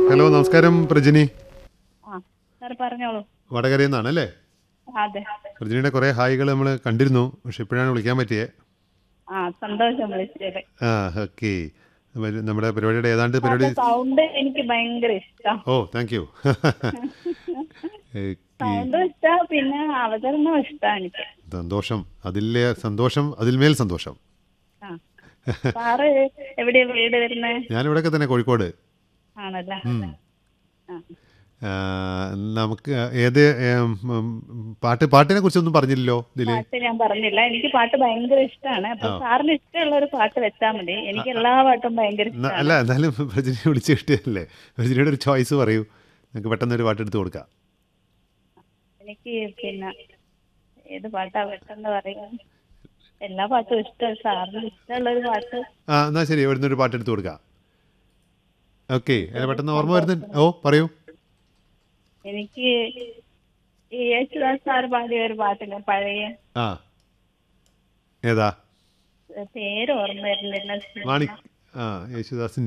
Hello നമസ്കാരം പ്രജിനി ആ sir പറഞ്ഞോളൂ വടകരയിൽ നിന്നാണ് അല്ലേ അതെ പ്രജിനിയുടെ കുറേ ഹായികൾ നമ്മൾ കണ്ടിരുന്നു പക്ഷെ ഇപ്പോഴാണ് വിളിക്കാൻ പറ്റിയേ ആ സന്തോഷം വിളിച്ചത് ആ ഓക്കെ നമ്മുടെ പരിപാടിയുടെ ഏതാണ്ട് പരിപാടി സൗണ്ട് എനിക്ക് ഭയങ്കര ഇഷ്ടം ഓ താങ്ക് യു സൗണ്ടും ഇഷ്ടാ പിന്നെ അവതരണം ഇഷ്ടാ എനിക്ക് സന്തോഷം അതിലെ സന്തോഷം അതിൽമേൽ സന്തോഷം ആ സാറ് എവിടെയാ വീട് വരുന്നത് ഞാനിവിടെയൊക്കെ തന്നെ കോഴിക്കോട് ആണല്ലേ ഉം. ആ. ആ, നമുക്ക് ഏത് ഏം, ഉം, പാട്ട് പാട്ടിനെ കുറിച്ചൊന്നും പറഞ്ഞില്ലല്ലോ ഇതില് പാട്ട് ഞാൻ പറഞ്ഞില്ല എനിക്ക് പാട്ട് ഭയങ്കര ഇഷ്ടമാണ് അപ്പൊ സാറിന് ഇഷ്ടമുള്ള ഒരു പാട്ട് വെച്ചാൽ മതി എനിക്ക് എല്ലാ പാട്ടും ഭയങ്കര എന്നാ- ഇഷ്ടമാണ് അല്ല എന്നാലും പ്രജിനെ വിളിച്ച് കിട്ടിയല്ലേ പ്രജിനിയുടെ ഒരു ചോയ്സ് പറയൂ നമുക്ക് പെട്ടെന്ന് ഒരു പാട്ട് എടുത്ത് കൊടുക്കാം എനിക്ക് പിന്നെ ഏത് പാട്ടാ പെട്ടെന്ന് പറയാ എല്ലാ പാട്ടും ഇഷ്ടം സാറിന് ഇഷ്ടമുള്ള ഒരു പാട്ട് ആ എന്നാ ശരി ഇവിടുന്ന് ഒരു പാട്ട് എടുത്ത് കൊടുക്കാം ഓക്കെ അതിന് പെട്ടെന്ന് ഓർമ്മ വരുന്ന ഓ പറയൂ എനിക്ക് ഈ യേശുദാസ് സാർ പാടിയ ഒരു പാട്ടില്ലേ പഴയ ആ ഏതാ പേര് ഓർമ്മ വരുന്നില്ല മാണി ആ യേശുദാസിൻ